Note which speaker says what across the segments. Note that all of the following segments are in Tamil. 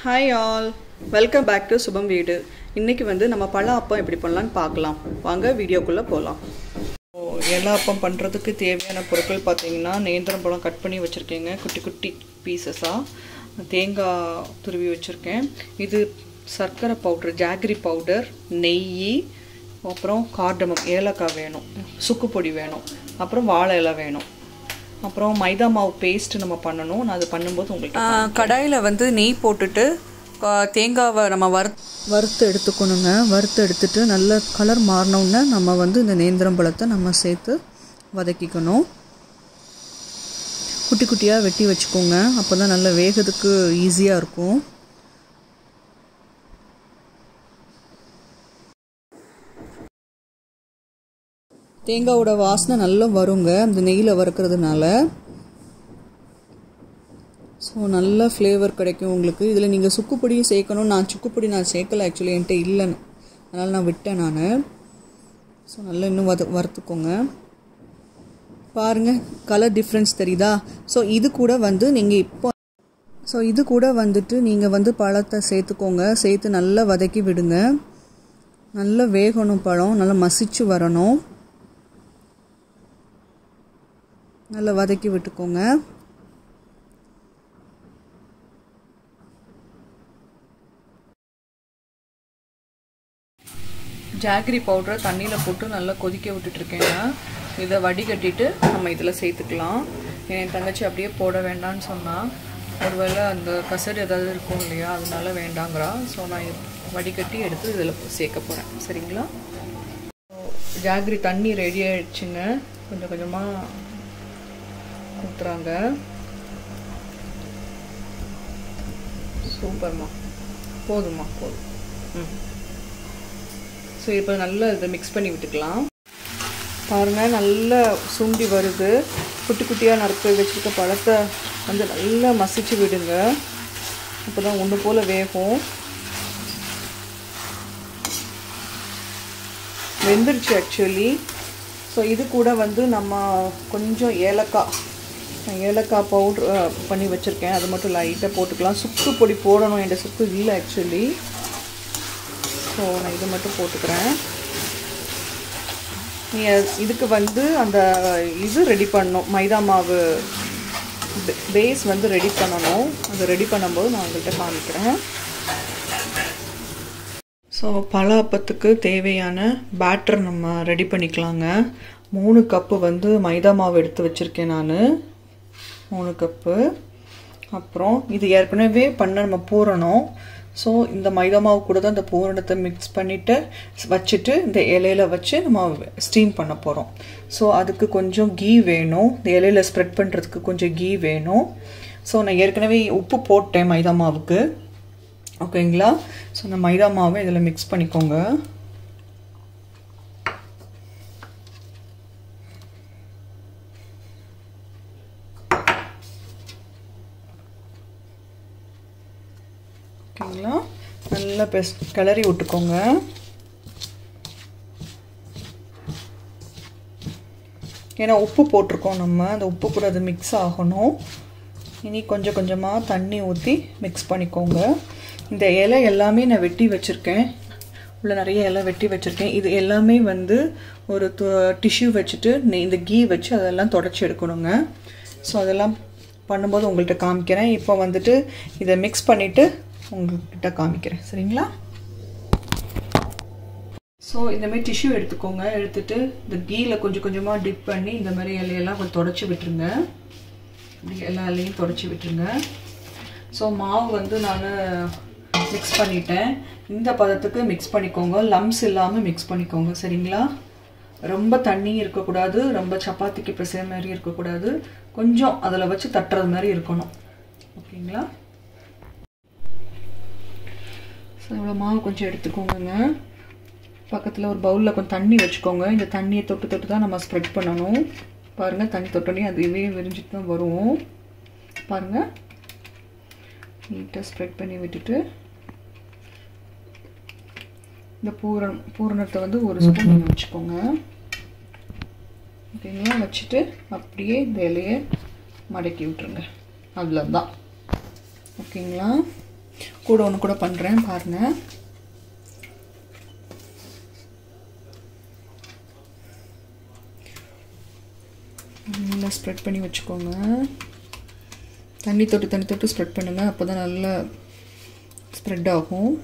Speaker 1: hi all welcome back to Subham வீடு இன்னைக்கு வந்து நம்ம பழ அப்பம் எப்படி பண்ணலான்னு பார்க்கலாம் வாங்க வீடியோக்குள்ளே போகலாம் எல்லா அப்பம் பண்ணுறதுக்கு தேவையான பொருட்கள் பார்த்தீங்கன்னா நேந்திரம் பழம் கட் பண்ணி வச்சுருக்கேங்க குட்டி குட்டி பீசஸாக தேங்காய் துருவி வச்சுருக்கேன் இது சர்க்கரை பவுட்ரு ஜாகரி பவுடர் நெய் அப்புறம் கார்டமம் ஏலக்காய் வேணும் சுக்கு பொடி வேணும் அப்புறம் வாழை இலை வேணும் அப்புறம் மைதா மாவு பேஸ்ட் நம்ம பண்ணணும் நான் அது பண்ணும்போது உங்களுக்கு கடாயில் வந்து நெய் போட்டுட்டு கா- தேங்காவை நம்ம வறு
Speaker 2: வறுத்து எடுத்துக்கணுங்க வறுத்து எடுத்துட்டு நல்ல கலர் மாறினோடனே நம்ம வந்து இந்த நேந்திரம் பழத்தை நம்ம சேர்த்து வதக்கிக்கணும் குட்டி குட்டியாக வெட்டி வச்சுக்கோங்க அப்போ தான் நல்லா வேகிறதுக்கு ஈஸியாக இருக்கும் தேங்காவோட வாசனை நல்லா வருங்க அந்த நெய்யில் வறுக்கிறதுனால ஸோ நல்ல ஃப்ளேவர் கிடைக்கும் உங்களுக்கு இதில் நீங்கள் சுக்குப்பொடியும் சேர்க்கணும் நான் சுக்குப்பொடி நான் சேர்க்கல ஆக்சுவலி என்கிட்ட இல்லைன்னு அதனால் நான் விட்டேன் நான் ஸோ நல்லா இன்னும் வத வறுத்துக்கோங்க பாருங்கள் கலர் டிஃப்ரென்ஸ் தெரியுதா ஸோ இது கூட வந்து நீங்கள் இப்போ ஸோ இது கூட வந்துட்டு நீங்கள் வந்து பழத்தை சேர்த்துக்கோங்க சேர்த்து நல்லா வதக்கி விடுங்க நல்லா வேகணும் பழம் நல்லா மசிச்சு வரணும் நல்லா வதக்கி விட்டுக்கோங்க
Speaker 1: ஜாகரி பவுடரை தண்ணியில் போட்டு நல்லா கொதிக்க விட்டுட்ருக்கேங்க இதை வடிகட்டிட்டு நம்ம இதில் சேர்த்துக்கலாம் என் தங்கச்சி அப்படியே போட வேண்டாம்னு சொன்னால் ஒருவேளை அந்த கசடு ஏதாவது இருக்கும் இல்லையா அதனால வேண்டாங்கிறா ஸோ நான் இது வடிகட்டி எடுத்து இதில் சேர்க்க போகிறேன் சரிங்களா ஜாகரி தண்ணி ரெடி ஆயிடுச்சுங்க கொஞ்சம் கொஞ்சமாக ஊற்றுறாங்க சூப்பர்மா போதும்மா போதும் ம் ஸோ இப்போ நல்லா இதை மிக்ஸ் பண்ணி விட்டுக்கலாம் பாருங்கள் நல்லா சுண்டி வருது குட்டி குட்டியாக நறுக்க வச்சுருக்க பழத்தை வந்து நல்லா மசிச்சு விடுங்க அப்போ தான் ஒன்று போல் வேகும் வெந்துருச்சு ஆக்சுவலி ஸோ இது கூட வந்து நம்ம கொஞ்சம் ஏலக்காய் நான் ஏலக்காய் பவுட்ரு பண்ணி வச்சுருக்கேன் அது மட்டும் லைட்டாக போட்டுக்கலாம் சுக்கு பொடி போடணும் என்கிட்ட சுக்கு இல்லை ஆக்சுவலி ஸோ நான் இது மட்டும் போட்டுக்கிறேன் நீ அது- இதுக்கு வந்து அந்த இது ரெடி பண்ணணும் மைதா மாவு பேஸ் வந்து ரெடி பண்ணணும் அது ரெடி பண்ணும்போது நான் உங்கள்கிட்ட காமிக்கிறேன் ஸோ பழ அப்பத்துக்கு தேவையான பேட்டர் நம்ம ரெடி பண்ணிக்கலாங்க மூணு கப்பு வந்து மைதா மாவு எடுத்து வச்சுருக்கேன் நான் மூணு கப்பு அப்புறம் இது ஏற்கனவே பண்ண நம்ம பூரணம் ஸோ இந்த மைதா மாவு கூட தான் இந்த பூரணத்தை மிக்ஸ் பண்ணிவிட்டு வச்சுட்டு இந்த இலையில வச்சு நம்ம ஸ்டீம் பண்ண போகிறோம் ஸோ அதுக்கு கொஞ்சம் கீ வேணும் இந்த இலையில ஸ்ப்ரெட் பண்ணுறதுக்கு கொஞ்சம் கீ வேணும் ஸோ நான் ஏற்கனவே உப்பு போட்டேன் மைதா மாவுக்கு ஓகேங்களா ஸோ இந்த மைதா மாவை இதில் மிக்ஸ் பண்ணிக்கோங்க ஓகேங்களா நல்லா பெஸ் கிளறி விட்டுக்கோங்க ஏன்னா உப்பு போட்டிருக்கோம் நம்ம அந்த உப்பு கூட அது மிக்ஸ் ஆகணும் இனி கொஞ்சம் கொஞ்சமாக தண்ணி ஊற்றி மிக்ஸ் பண்ணிக்கோங்க இந்த இலை எல்லாமே நான் வெட்டி வச்சுருக்கேன் உள்ள நிறைய இலை வெட்டி வச்சுருக்கேன் இது எல்லாமே வந்து ஒரு டிஷ்யூ வச்சுட்டு நெ- இந்த கீ வச்சு அதெல்லாம் தொடச்சி எடுக்கணுங்க ஸோ அதெல்லாம் பண்ணும்போது உங்கள்கிட்ட காமிக்கிறேன் இப்போ வந்துட்டு இதை மிக்ஸ் பண்ணிவிட்டு உங்கள்கிட்ட காமிக்கிறேன் சரிங்களா ஸோ இந்த மாதிரி டிஷ்யூ எடுத்துக்கோங்க எடுத்துட்டு இந்த கீல கொஞ்சம் கொஞ்சமாக டிப் பண்ணி இந்த மாதிரி இலையெல்லாம் கொஞ்சம் தொடச்சி விட்டுருங்க இப்படி எல்லா இலையும் தொடச்சி விட்டுருங்க ஸோ மாவு வந்து நான் மிக்ஸ் பண்ணிட்டேன் இந்த பதத்துக்கு மிக்ஸ் பண்ணிக்கோங்க லம்ஸ் இல்லாமல் மிக்ஸ் பண்ணிக்கோங்க சரிங்களா ரொம்ப தண்ணி இருக்கக்கூடாது ரொம்ப சப்பாத்திக்கு பிசைய மாதிரி இருக்கக்கூடாது கொஞ்சம் அதில் வச்சு தட்டுறது மாதிரி இருக்கணும் ஓகேங்களா ஸோ இவ்வளோ மாவு கொஞ்சம் எடுத்துக்கோங்க பக்கத்தில் ஒரு பவுலில் கொஞ்சம் தண்ணி வச்சுக்கோங்க இந்த தண்ணியை தொட்டு தொட்டு தான் நம்ம ஸ்ப்ரெட் பண்ணணும் பாருங்கள் தண்ணி தொட்டோடனே அதுவே விரிஞ்சிட்டு தான் வரும் பாருங்கள் நீட்டாக ஸ்ப்ரெட் பண்ணி விட்டுட்டு இந்த பூரணம் பூரணத்தை வந்து ஒரு ஸ்பூன் நீங்கள் வச்சுக்கோங்க ஓகேங்களா வச்சுட்டு அப்படியே இந்த இலையை மடக்கி விட்டுருங்க அவ்வளோதான் ஓகேங்களா கூட ஒன்று கூட பண்ணுறேன் பாருங்கள் நல்லா ஸ்ப்ரெட் பண்ணி வச்சுக்கோங்க தண்ணி தொட்டு தண்ணி தொட்டு ஸ்ப்ரெட் பண்ணுங்கள் அப்போ தான் நல்லா ஸ்ப்ரெட் ஆகும்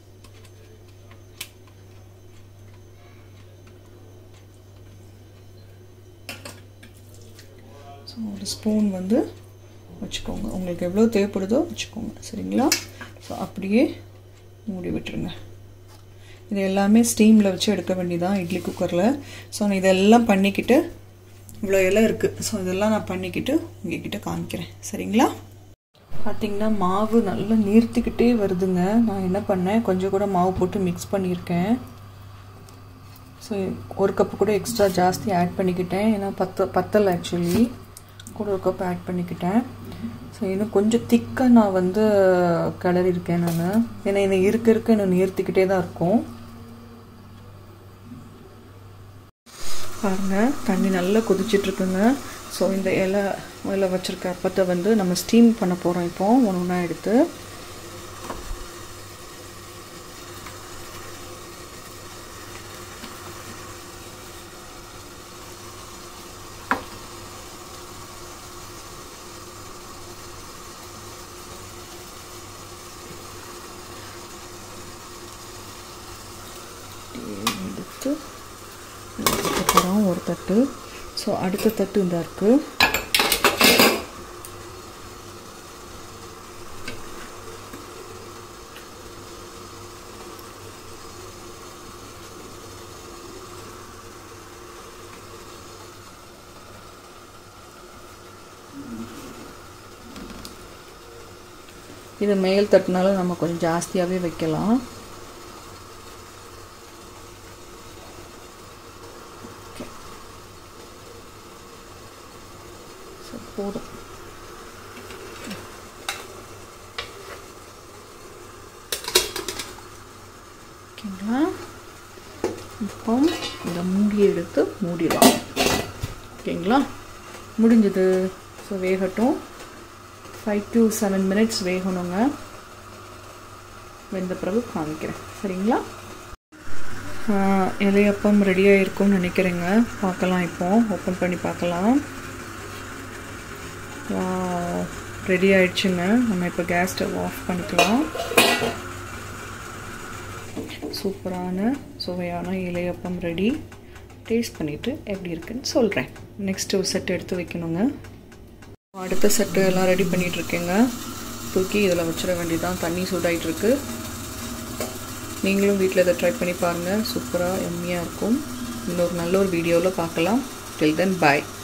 Speaker 1: ஸோ ஒரு ஸ்பூன் வந்து வச்சுக்கோங்க உங்களுக்கு எவ்வளோ தேவைப்படுதோ வச்சுக்கோங்க சரிங்களா ஸோ அப்படியே மூடி விட்டுருங்க இது எல்லாமே ஸ்டீமில் வச்சு எடுக்க வேண்டியதான் இட்லி குக்கரில் ஸோ நான் இதெல்லாம் பண்ணிக்கிட்டு இவ்வளோ எல்லாம் இருக்குது ஸோ இதெல்லாம் நான் பண்ணிக்கிட்டு உங்ககிட்ட காமிக்கிறேன் சரிங்களா பார்த்திங்கன்னா மாவு நல்லா நீர்த்திக்கிட்டே வருதுங்க நான் என்ன பண்ணேன் கொஞ்சம் கூட மாவு போட்டு மிக்ஸ் பண்ணியிருக்கேன் ஸோ ஒரு கப்பு கூட எக்ஸ்ட்ரா ஜாஸ்தி ஆட் பண்ணிக்கிட்டேன் ஏன்னா பத்த பத்தலை ஆக்சுவலி கூட ஒரு கப் ஆட் பண்ணிக்கிட்டேன் ஸோ இன்னும் கொஞ்சம் திக்காக நான் வந்து கிளறி இருக்கேன் நான் ஏன்னா என்னை இருக்க இருக்க இன்னும் நீர்த்திக்கிட்டே தான் இருக்கும் பாருங்கள் தண்ணி நல்லா கொதிச்சிட்ருக்குங்க ஸோ இந்த இலை இலை வச்சுருக்க அப்பத்தை வந்து நம்ம ஸ்டீம் பண்ண போகிறோம் இப்போ ஒன்று ஒன்றா எடுத்து எடுத்து அப்புறம் ஒரு தட்டு ஸோ அடுத்த தட்டு இந்த இருக்குது இது மேல் தட்டுனால நம்ம கொஞ்சம் ஜாஸ்தியாகவே வைக்கலாம் போதும் ஓகேங்களா இப்போ இந்த மூடியை எடுத்து மூடிடலாம் ஓகேங்களா முடிஞ்சது ஸோ வேகட்டும் ஃபைவ் டு செவன் மினிட்ஸ் வேகணுங்க வெந்த பிறகு காமிக்கிறேன் சரிங்களா இலையப்பம் ரெடியாக இருக்கும்னு நினைக்கிறேங்க பார்க்கலாம் இப்போ ஓப்பன் பண்ணி பார்க்கலாம் ரெடி ஆயிடுச்சுங்க நம்ம இப்போ கேஸ் ஸ்டவ் ஆஃப் பண்ணிக்கலாம் சூப்பரான சுவையான இலையப்பம் ரெடி டேஸ்ட் பண்ணிவிட்டு எப்படி இருக்குன்னு சொல்கிறேன் நெக்ஸ்ட்டு ஒரு செட் எடுத்து வைக்கணுங்க அடுத்த செட்டு எல்லாம் ரெடி பண்ணிகிட்ருக்கேங்க தூக்கி இதில் வச்சிட வேண்டியதான் தண்ணி சூடாயிட்ருக்கு நீங்களும் வீட்டில் இதை ட்ரை பண்ணி பாருங்கள் சூப்பராக எம்மியாக இருக்கும் இன்னொரு நல்ல ஒரு வீடியோவில் பார்க்கலாம் டில் தென் பாய்